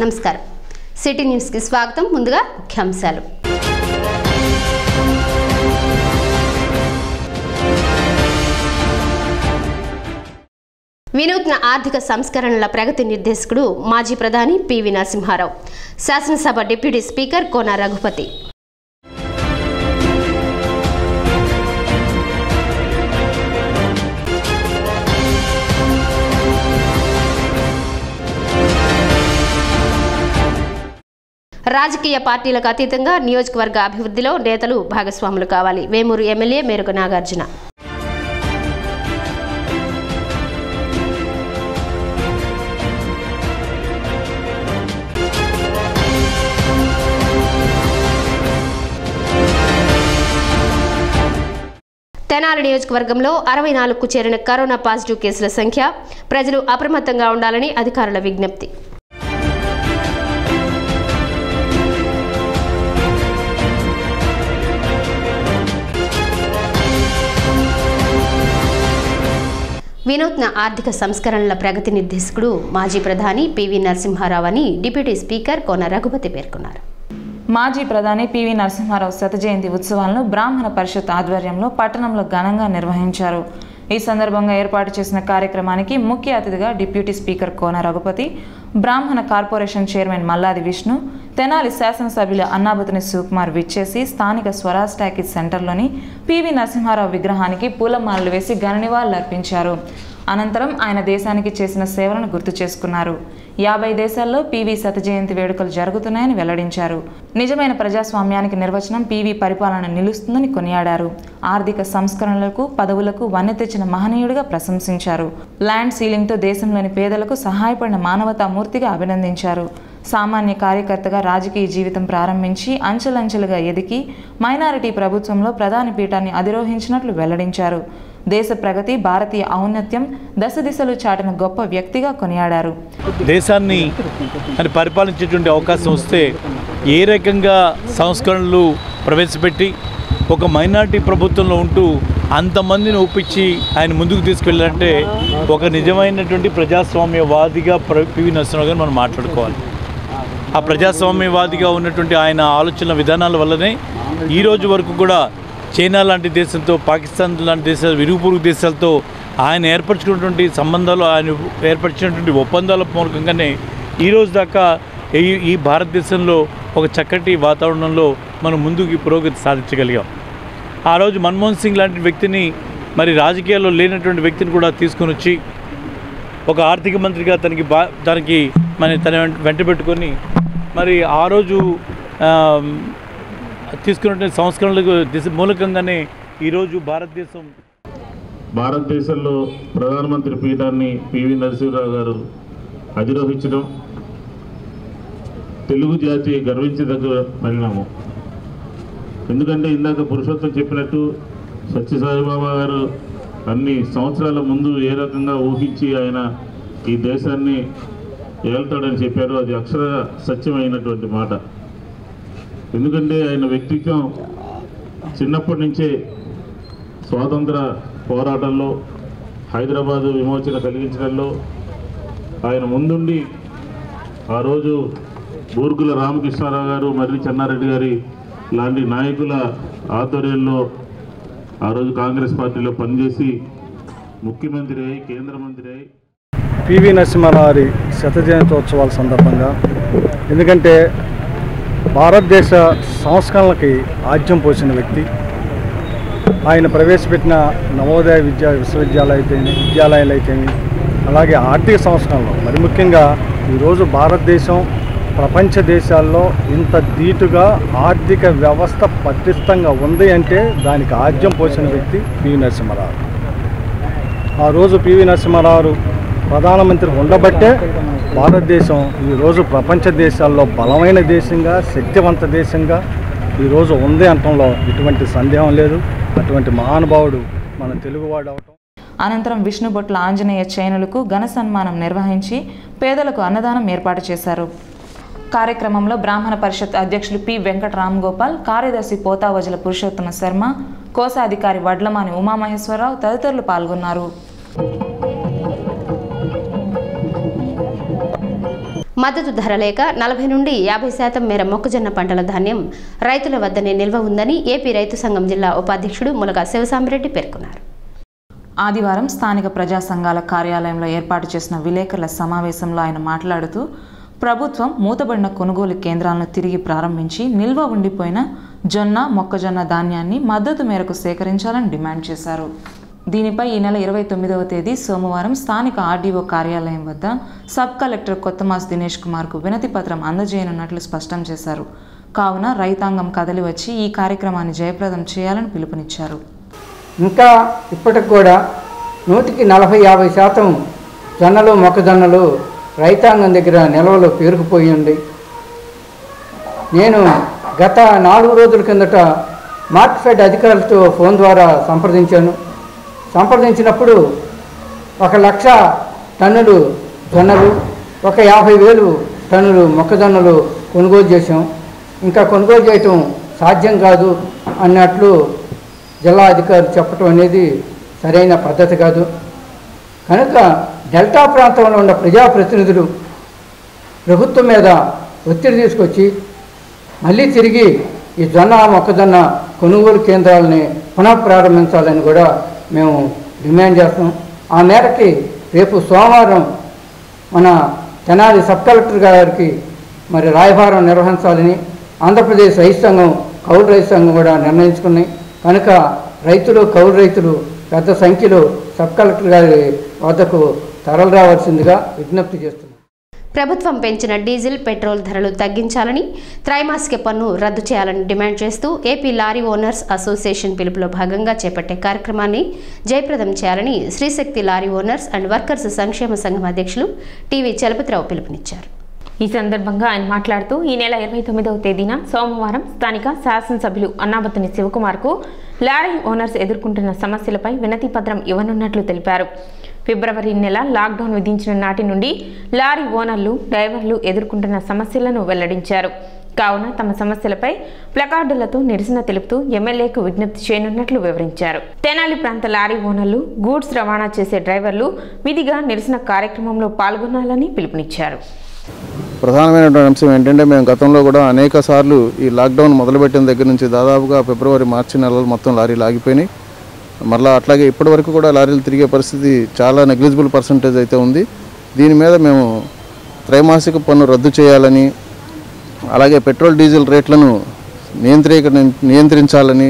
నమస్కారం సిటీ న్యూస్కి స్వాగతం ముందుగా ముఖ్యాంశాలు వినూత్న ఆర్థిక సంస్కరణల ప్రగతి నిర్దేశకుడు మాజీ ప్రధాని పివి నరసింహారావు శాసనసభ డిప్యూటీ స్పీకర్ కోన రఘుపతి రాజకీయ పార్టీలకు అతీతంగా నియోజకవర్గ అభివృద్ధిలో నేతలు భాగస్వాములు కావాలి వేమూరు ఎమ్మెల్యే మేరకు నాగార్జున తెనాలి నియోజకవర్గంలో అరవై నాలుగుకు చేరిన కరోనా పాజిటివ్ కేసుల సంఖ్య ప్రజలు అప్రమత్తంగా ఉండాలని అధికారుల విజ్ఞప్తి వినూత్న ఆర్థిక సంస్కరణల ప్రగతి నిర్దేశకుడు మాజీ ప్రధాని పివి నరసింహారావు అని డిప్యూటీ స్పీకర్ కోన రఘుపతి పేర్కొన్నారు మాజీ ప్రధాని పివి నరసింహారావు శత జయంతి ఉత్సవాలను బ్రాహ్మణ పరిషత్ ఆధ్వర్యంలో పట్టణంలో ఘనంగా నిర్వహించారు ఈ సందర్భంగా ఏర్పాటు చేసిన కార్యక్రమానికి ముఖ్య అతిథిగా deputy speaker Kona Raghupathi Brahmana corporation chairman Malladi Vishnu Tenali శాసనసభ్యులు అన్నాబతుని శివకుమార్ విచ్చేసి స్థానిక స్వరాజ్ టాకీస్ సెంటర్లోని పివి నరసింహారావు విగ్రహానికి పూలమాలలు వేసి ఘన నివాళులర్పించారు అనంతరం ఆయన దేశానికి చేసిన సేవలను గుర్తు చేసుకున్నారు యాభై దేశాల్లో పీవీ శత జయంతి వేడుకలు జరుగుతున్నాయని వెల్లడించారు నిజమైన ప్రజాస్వామ్యానికి నిర్వచనం పీవీ పరిపాలన నిలుస్తుందని కొనియాడారు ఆర్థిక సంస్కరణలకు పదవులకు వన్నె తెచ్చిన మహనీయుడిగా ప్రశంసించారు ల్యాండ్ సీలింగ్తో దేశంలోని పేదలకు సహాయపడిన మానవతామూర్తిగా అభినందించారు సామాన్య కార్యకర్తగా రాజకీయ జీవితం ప్రారంభించి అంచెలంచెలుగా ఎదిగి మైనారిటీ ప్రభుత్వంలో ప్రధాని పీఠాన్ని అధిరోహించినట్లు వెల్లడించారు దేశ ప్రగతి భారతీయ ఔన్నత్యం దశ దిశలు చాటిన గొప్ప వ్యక్తిగా కొనియాడారు దేశాన్ని అని పరిపాలించేటువంటి అవకాశం వస్తే ఏ రకంగా సంస్కరణలు ప్రవేశపెట్టి ఒక మైనార్టీ ప్రభుత్వంలో ఉంటూ అంతమందిని ఒప్పించి ఆయన ముందుకు తీసుకెళ్ళాలంటే ఒక నిజమైనటువంటి ప్రజాస్వామ్యవాదిగా ప్ర- పివి నరసింహరావు గారు మనం మాట్లాడుకోవాలి ఆ ప్రజాస్వామ్యవాదిగా ఉన్నటువంటి ఆయన ఆలోచన విధానాల వల్లనే ఈ రోజు వరకు కూడా చైనా లాంటి దేశంతో పాకిస్తాన్ లాంటి దేశాలు విరుగు పొరుగు దేశాలతో ఆయన ఏర్పరచుకున్నటువంటి సంబంధాలు ఆయన ఏర్పరిచినటువంటి ఒప్పందాల మూలకంగానే ఈ రోజు దాకా ఈ ఈ భారతదేశంలో ఒక చక్కటి వాతావరణంలో మనం ముందుకు పురోగతి సాధించగలిగాం ఆ రోజు మన్మోహన్ సింగ్ లాంటి వ్యక్తిని మరి రాజకీయాల్లో లేనటువంటి వ్యక్తిని కూడా తీసుకొని వచ్చి ఒక ఆర్థిక మంత్రిగా తనకి బా తనకి మన తన వెంట- వెంట పెట్టుకొని మరి ఆ రోజు ఆ, తీసుకున్నటువంటి సంస్కరణలకు దిశ మూలకంగానే ఈరోజు భారతదేశం భారతదేశంలో ప్రధానమంత్రి పీఠాన్ని పివి నరసింహరావు గారు అధిరోహించడం తెలుగు జాతి గర్వించదగ్గ పరిణామం ఎందుకంటే ఇందాక పురుషోత్తం చెప్పినట్టు సత్యసాయిబాబా గారు అన్ని సంవత్సరాల ముందు ఏ రకంగా ఊహించి ఆయన ఈ దేశాన్ని ఏళ్తాడని చెప్పారో అది అక్షర సత్యమైనటువంటి మాట ఎందుకంటే ఆయన వ్యక్తిత్వం చిన్నప్పటి నుంచే స్వాతంత్ర పోరాటంలో హైదరాబాదు విమోచన కలిగించడంలో ఆయన ముందుండి ఆ రోజు బూర్గుల రామకృష్ణారావు గారు మర్రి చెన్నారెడ్డి గారి లాంటి నాయకుల ఆధ్వర్యంలో ఆ రోజు కాంగ్రెస్ పార్టీలో పనిచేసి ముఖ్యమంత్రి అయి కేంద్ర మంత్రి అయి పివి నరసింహారావు గారి శత జయంతోత్సవాల సందర్భంగా ఎందుకంటే భారతదేశ సంస్కరణలకి ఆద్యం పోసిన వ్యక్తి ఆయన ప్రవేశపెట్టిన నవోదయ విద్యా విశ్వవిద్యాలయ అయితేమి విద్యాలయాలు అయితేమి అలాగే ఆర్థిక సంస్కరణలు మరి ముఖ్యంగా ఈరోజు భారతదేశం ప్రపంచ దేశాల్లో ఇంత ధీటుగా ఆర్థిక వ్యవస్థ పటిష్టంగా ఉంది అంటే దానికి ఆద్యం పోసిన వ్యక్తి పివి నరసింహారావు ఆ రోజు పివి నరసింహారావు ప్రధానమంత్రి ఉండబట్టే భారతదేశం ఈరోజు ప్రపంచ దేశాల్లో బలమైన దేశంగా శక్తివంత దేశంగా ఈరోజు ఉంది అనటంలో ఎటువంటి సందేహం లేదు అటువంటి మహానుభావుడు మన తెలుగువాడు అవటం అనంతరం విష్ణుబొట్ల ఆంజనేయ చైనులకు ఘన సన్మానం నిర్వహించి పేదలకు అన్నదానం ఏర్పాటు చేశారు కార్యక్రమంలో బ్రాహ్మణ పరిషత్ అధ్యక్షులు పి వెంకట రామ్ గోపాల్ కార్యదర్శి పోతావజల పురుషోత్తమ శర్మ కోశాధికారి వడ్లమాని ఉమామహేశ్వరరావు తదితరులు పాల్గొన్నారు మద్దతు ధర లేక నలభై నుండి యాభై శాతం మేర మొక్కజొన్న పంటల ధాన్యం రైతుల వద్దనే నిల్వ ఉందని ఏపీ రైతు సంఘం జిల్లా ఉపాధ్యక్షుడు ములగా శివసామిరెడ్డి పేర్కొన్నారు ఆదివారం స్థానిక ప్రజా సంఘాల కార్యాలయంలో ఏర్పాటు చేసిన విలేకరుల సమావేశంలో ఆయన మాట్లాడుతూ ప్రభుత్వం మూతబడిన కొనుగోలు కేంద్రాలను తిరిగి ప్రారంభించి నిల్వ ఉండిపోయిన జొన్న మొక్కజొన్న ధాన్యాన్ని మద్దతు మేరకు సేకరించాలని డిమాండ్ చేశారు దీనిపై ఈ నెల ఇరవై తొమ్మిదవ తేదీ సోమవారం స్థానిక ఆర్డీఓ కార్యాలయం వద్ద సబ్ కలెక్టర్ కొత్తమాస్ దినేష్ కుమార్కు వినతి పత్రం అందజేయనున్నట్లు స్పష్టం చేశారు కావున రైతాంగం కదలి వచ్చి ఈ కార్యక్రమాన్ని జయప్రదం చేయాలని పిలుపునిచ్చారు ఇంకా ఇప్పటికి కూడా నూటికి నలభై యాభై శాతం జొన్నలు మొక్కజొన్నలు రైతాంగం దగ్గర నిల్వలు పేరుకుపోయి ఉంది నేను గత నాలుగు రోజుల కిందట మార్క్ఫెడ్ అధికారులతో ఫోన్ ద్వారా సంప్రదించాను సంప్రదించినప్పుడు ఒక లక్ష టన్నులు జొన్నలు ఒక యాభై వేలు టన్నులు మొక్కజొన్నలు కొనుగోలు చేశాం ఇంకా కొనుగోలు చేయటం సాధ్యం కాదు అన్నట్లు జిల్లా అధికారులు చెప్పటం అనేది సరైన పద్ధతి కాదు కనుక డెల్టా ప్రాంతంలో ఉన్న ప్రజాప్రతినిధులు ప్రభుత్వం మీద ఒత్తిడి తీసుకొచ్చి మళ్ళీ తిరిగి ఈ జొన్న మొక్కజొన్న కొనుగోలు కేంద్రాలని పునః ప్రారంభించాలని కూడా మేము డిమాండ్ చేస్తాం ఆ మేరకి రేపు సోమవారం మన తెనాలి సబ్ కలెక్టర్ గారికి మరి రాయభారం నిర్వహించాలని ఆంధ్రప్రదేశ్ రైతు సంఘం కౌలు రైతు సంఘం కూడా నిర్ణయించుకున్నాయి కనుక రైతులు కౌలు రైతులు పెద్ద సంఖ్యలో సబ్ కలెక్టర్ గారి వద్దకు తరలి రావాల్సిందిగా విజ్ఞప్తి చేస్తున్నాం ప్రభుత్వం పెంచిన డీజిల్ పెట్రోల్ ధరలు తగ్గించాలని త్రైమాసిక పన్ను రద్దు చేయాలని డిమాండ్ చేస్తూ ఏపీ లారీ ఓనర్స్ అసోసియేషన్ పిలుపులో భాగంగా చేపట్టే కార్యక్రమాన్ని జయప్రదం చేయాలని Srishakti lorry owners and workers సంక్షేమ సంఘం అధ్యక్షులు టీవీ చలపతిరావు పిలుపునిచ్చారు ఈ సందర్భంగా ఆయన మాట్లాడుతూ ఈ నెల ఇరవై తొమ్మిదవ తేదీన సోమవారం స్థానిక శాసనసభ్యులు అన్నాబత్తుని శివకుమార్కు లారీ ఓనర్స్ ఎదుర్కొంటున్న సమస్యలపై వినతి పత్రం ఇవ్వనున్నట్లు తెలిపారు ఫిబ్రవరి నెల లాక్డౌన్ విధించిన నాటి నుండి లారీ ఓనర్లు డ్రైవర్లు ఎదుర్కొంటున్న సమస్యలను వెల్లడించారు కావున తమ సమస్యలపై ప్లకార్డులతో నిరసన తెలుపుతూ ఎమ్మెల్యేకు విజ్ఞప్తి చేయనున్నట్లు వివరించారు తెనాలి ప్రాంత లారీ ఓనర్లు గూడ్స్ రవాణా చేసే డ్రైవర్లు విధిగా నిరసన కార్యక్రమంలో పాల్గొనాలని పిలుపునిచ్చారు ప్రధానమైనటువంటి అంశం ఏంటంటే మేము గతంలో కూడా అనేక సార్లు ఈ లాక్డౌన్ మొదలుపెట్టిన దగ్గర నుంచి దాదాపుగా ఫిబ్రవరి మార్చి నెలలు మొత్తం లారీలు ఆగిపోయినాయి మరలా అట్లాగే ఇప్పటి వరకు కూడా లారీలు తిరిగే పరిస్థితి చాలా నెగ్లిజిబుల్ పర్సంటేజ్ అయితే ఉంది దీని మీద మేము త్రైమాసిక పన్ను రద్దు చేయాలని అలాగే పెట్రోల్ డీజిల్ రేట్లను నియంత్రీక నియంత్రించాలని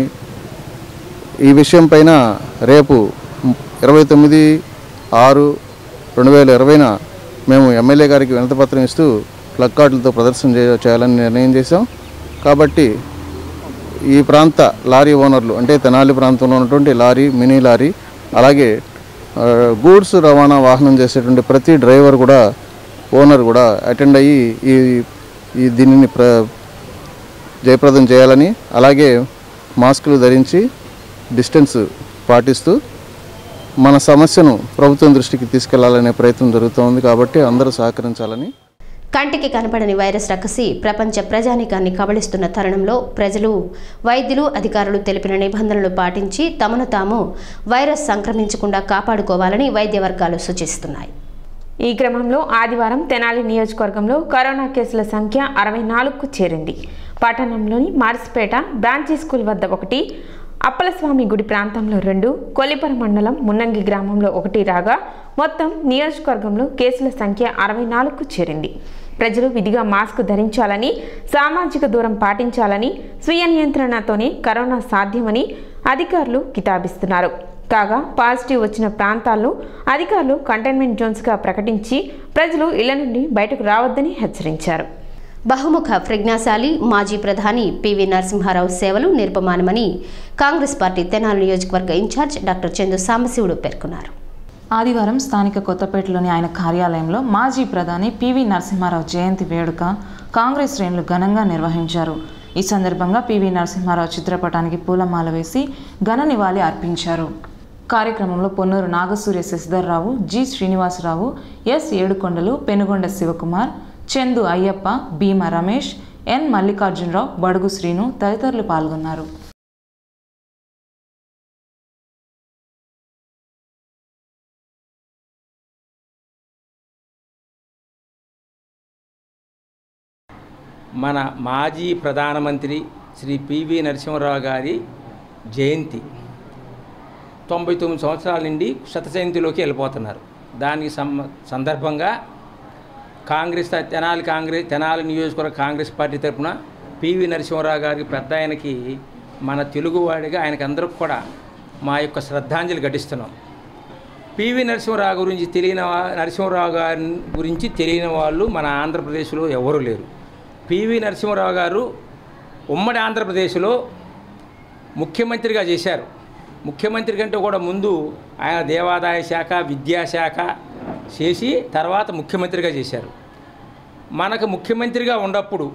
ఈ విషయం పైన రేపు ఇరవై తొమ్మిది ఆరు రెండు వేల ఇరవైన మేము ఎమ్మెల్యే గారికి వినతిపత్రం ఇస్తూ ప్లగ్ కార్డులతో ప్రదర్శన చేయ- చేయాలని నిర్ణయం చేశాం కాబట్టి ఈ ప్రాంత లారీ ఓనర్లు అంటే తెనాలి ప్రాంతంలో ఉన్నటువంటి లారీ మినీ లారీ అలాగే ఆ, గూడ్స్ రవాణా వాహనం చేసేటువంటి ప్రతి డ్రైవర్ కూడా ఓనర్ కూడా అటెండ్ అయ్యి ఈ ఈ దీనిని ప్ర జయప్రదం చేయాలని అలాగే మాస్కులు ధరించి డిస్టెన్స్ పాటిస్తూ మన సమస్యను ప్రభుత్వం దృష్టికి తీసుకెళ్లాలనే ప్రయత్నం జరుగుతోంది కాబట్టి అందరూ సహకరించాలని కంటికి కనపడని వైరస్ రకసి ప్రపంచ ప్రజానికాన్ని కబళిస్తున్న తరుణంలో ప్రజలు వైద్యులు అధికారులు తెలిపిన నిబంధనలు పాటించి తమను తాము వైరస్ సంక్రమించకుండా కాపాడుకోవాలని వైద్య వర్గాలు సూచిస్తున్నాయి ఈ క్రమంలో ఆదివారం తెనాలి నియోజకవర్గంలో కరోనా కేసుల సంఖ్య అరవై నాలుగుకు చేరింది పట్టణంలోని మార్సిపేట బ్రాంచీ స్కూల్ వద్ద ఒకటి అప్పలస్వామి గుడి ప్రాంతంలో రెండు కొల్లిపర మండలం మున్నంగి గ్రామంలో ఒకటి రాగా మొత్తం నియోజకవర్గంలో కేసుల సంఖ్య అరవై నాలుగుకు చేరింది ప్రజలు విధిగా మాస్క్ ధరించాలని సామాజిక దూరం పాటించాలని స్వీయ నియంత్రణతోనే కరోనా సాధ్యమని అధికారులు కితాబిస్తున్నారు కాగా పాజిటివ్ వచ్చిన ప్రాంతాలను అధికారులు కంటైన్మెంట్ జోన్స్గా ప్రకటించి ప్రజలు ఇళ్ల నుండి బయటకు రావద్దని హెచ్చరించారు బహుముఖ ప్రజ్ఞాశాలి మాజీ ప్రధాని పివి నరసింహారావు సేవలు నిర్పమానమని కాంగ్రెస్ పార్టీ తెనాలి నియోజకవర్గ ఇన్ఛార్జ్ డాక్టర్ చందు సాంబశివుడు పేర్కొన్నారు ఆదివారం స్థానిక కొత్తపేటలోని ఆయన కార్యాలయంలో మాజీ ప్రధాని పివి నరసింహారావు జయంతి వేడుక కాంగ్రెస్ శ్రేణులు ఘనంగా నిర్వహించారు ఈ సందర్భంగా పివి నరసింహారావు చిత్రపటానికి పూలమాల వేసి ఘన నివాళి అర్పించారు కార్యక్రమంలో పొన్నూరు నాగసూర్య శశిధర్రావు జి శ్రీనివాసరావు ఎస్ ఏడుకొండలు పెనుగొండ శివకుమార్ చందు అయ్యప్ప భీమ రమేష్ ఎన్ మల్లికార్జునరావు బడుగు శ్రీను తదితరులు పాల్గొన్నారు మన మాజీ ప్రధానమంత్రి శ్రీ పివి నరసింహరావు గారి జయంతి తొంభై తొమ్మిది సంవత్సరాల నుండి శత జయంతిలోకి వెళ్ళిపోతున్నారు దానికి సం సందర్భంగా కాంగ్రెస్ తెనాలి కాంగ్రెస్ తెనాలి నియోజకవర్గ కాంగ్రెస్ పార్టీ తరఫున పివి నరసింహరావు గారికి పెద్ద ఆయనకి మన తెలుగువాడిగా ఆయనకి అందరికి కూడా మా యొక్క శ్రద్ధాంజలి ఘటిస్తున్నాం పివి నరసింహరావు గురించి తెలియని వా- నరసింహరావు గారి గురించి తెలియని వాళ్ళు మన ఆంధ్రప్రదేశ్లో ఎవరు లేరు పివి నరసింహరావు గారు ఉమ్మడి ఆంధ్రప్రదేశ్లో ముఖ్యమంత్రిగా చేశారు ముఖ్యమంత్రి కంటే కూడా ముందు ఆయన దేవాదాయ శాఖ విద్యాశాఖ చేసి తర్వాత ముఖ్యమంత్రిగా చేశారు మనకు ముఖ్యమంత్రిగా ఉన్నప్పుడు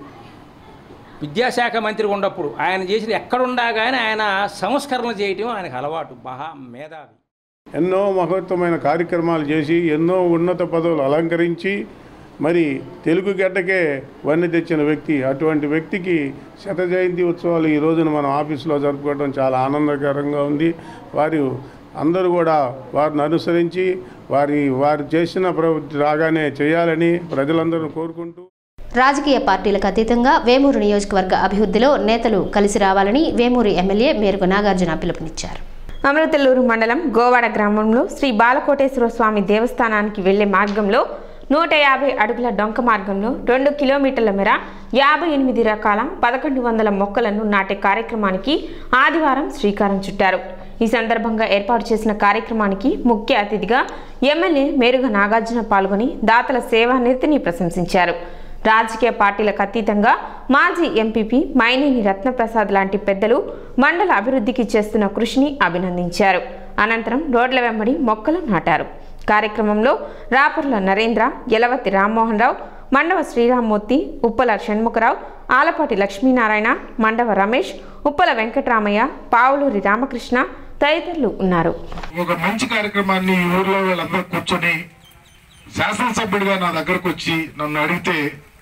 విద్యాశాఖ మంత్రి ఉన్నప్పుడు ఆయన చేసిన ఎక్కడుండా కానీ ఆయన సంస్కరణ చేయటం ఆయనకు అలవాటు మహా మేధావి ఎన్నో మహోత్తమైన కార్యక్రమాలు చేసి ఎన్నో ఉన్నత పదవులు అలంకరించి మరి తెలుగు గడ్డకే వన్నె తెచ్చిన వ్యక్తి అటువంటి వ్యక్తికి శత జయంతి ఉత్సవాలు ఈ రోజున మనం ఆఫీసులో జరుపుకోవడం చాలా ఆనందకరంగా ఉంది వారు అందరూ కూడా వారిని అనుసరించి వారి వారు చేసిన ప్రవృత్తి రాగానే చేయాలని ప్రజలందరూ కోరుకుంటూ రాజకీయ పార్టీలకు అతీతంగా వేమూరు నియోజకవర్గ అభివృద్ధిలో నేతలు కలిసి రావాలని వేమూరు ఎమ్మెల్యే మేరుగు నాగార్జున పిలుపునిచ్చారు అమృతలూరు మండలం గోవాడ గ్రామంలో శ్రీ బాలకోటేశ్వర స్వామి దేవస్థానానికి వెళ్లే మార్గంలో నూట యాభై అడుగుల డొంక మార్గంలో రెండు కిలోమీటర్ల మేర యాభై ఎనిమిది రకాల పదకొండు వందల మొక్కలను నాటే కార్యక్రమానికి ఆదివారం శ్రీకారం చుట్టారు ఈ సందర్భంగా ఏర్పాటు చేసిన కార్యక్రమానికి ముఖ్య అతిథిగా ఎమ్మెల్యే మేరుగ నాగార్జున పాల్గొని దాతల సేవానిరతిని ప్రశంసించారు రాజకీయ పార్టీలకు అతీతంగా మాజీ ఎంపీపీ మైనేని రత్నప్రసాద్ లాంటి పెద్దలు మండల అభివృద్ధికి చేస్తున్న కృషిని అభినందించారు అనంతరం రోడ్ల వెంబడి మొక్కలు నాటారు కార్యక్రమంలో రాపర్ల నరేంద్ర యలవతి రామ్మోహన్ రావు మండవ శ్రీరామ్మూర్తి ఉప్పల షణ్ముఖరావు ఆలపాటి లక్ష్మీనారాయణ మండవ రమేష్ ఉప్పల వెంకటరామయ్య పావులూరి రామకృష్ణ తదితరులు ఉన్నారు ఒక మంచి కార్యక్రమాన్ని ఈ ఊర్లో వాళ్ళందరూ కూర్చొని శాసనసభ్యుడిగా నా దగ్గరకు వచ్చి నన్ను అడిగితే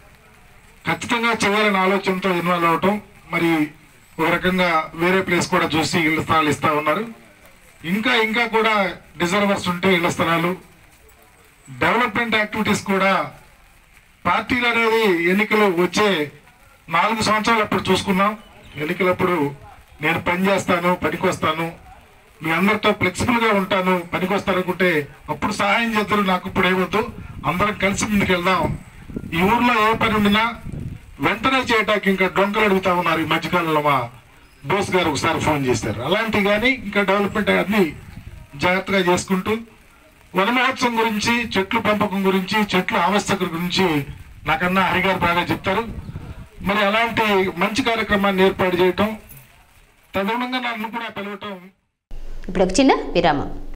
ఖచ్చితంగా చేయాలనే ఆలోచనతో ఇన్వాల్వ్ అవటం మరి ఒక రకంగా వేరే ప్లేస్ కూడా చూసి ఇళ్ల స్థలాలు ఇస్తా ఉన్నారు ఇంకా ఇంకా కూడా డిజర్వర్స్ ఉంటే ఇళ్ల స్థలాలు డెవలప్మెంట్ యాక్టివిటీస్ కూడా పార్టీలు అనేది ఎన్నికలు వచ్చే నాలుగు సంవత్సరాలు అప్పుడు చూసుకున్నాం ఎన్నికలప్పుడు నేను పని చేస్తాను పనికొస్తాను మీ అందరితో ఫ్లెక్సిబుల్ గా ఉంటాను పనికొస్తాను అనుకుంటే అప్పుడు సహాయం చేద్దరు నాకు ఇప్పుడు ఏమొద్దు అందరం కలిసి ముందుకు వెళ్దాం ఈ ఊర్లో ఏ పని ఉండినా వెంటనే చేయటానికి ఇంకా డొంకలు అడుగుతా ఉన్నారు ఈ మధ్యకాలంలో మా బోస్ గారు ఒకసారి ఫోన్ చేశారు అలాంటివి కానీ ఇంకా డెవలప్మెంట్ అన్ని జాగ్రత్తగా చేసుకుంటూ వన మహోత్సవం గురించి చెట్లు పెంపకం గురించి చెట్ల ఆవశ్యకత గురించి నాకన్నా హరిగారు బాగా చెప్తారు మరి అలాంటి మంచి కార్యక్రమాన్ని ఏర్పాటు చేయటం తదనుగుణంగా నన్ను కూడా పిలవటం ఇప్పుడు ఒక చిన్న విరామం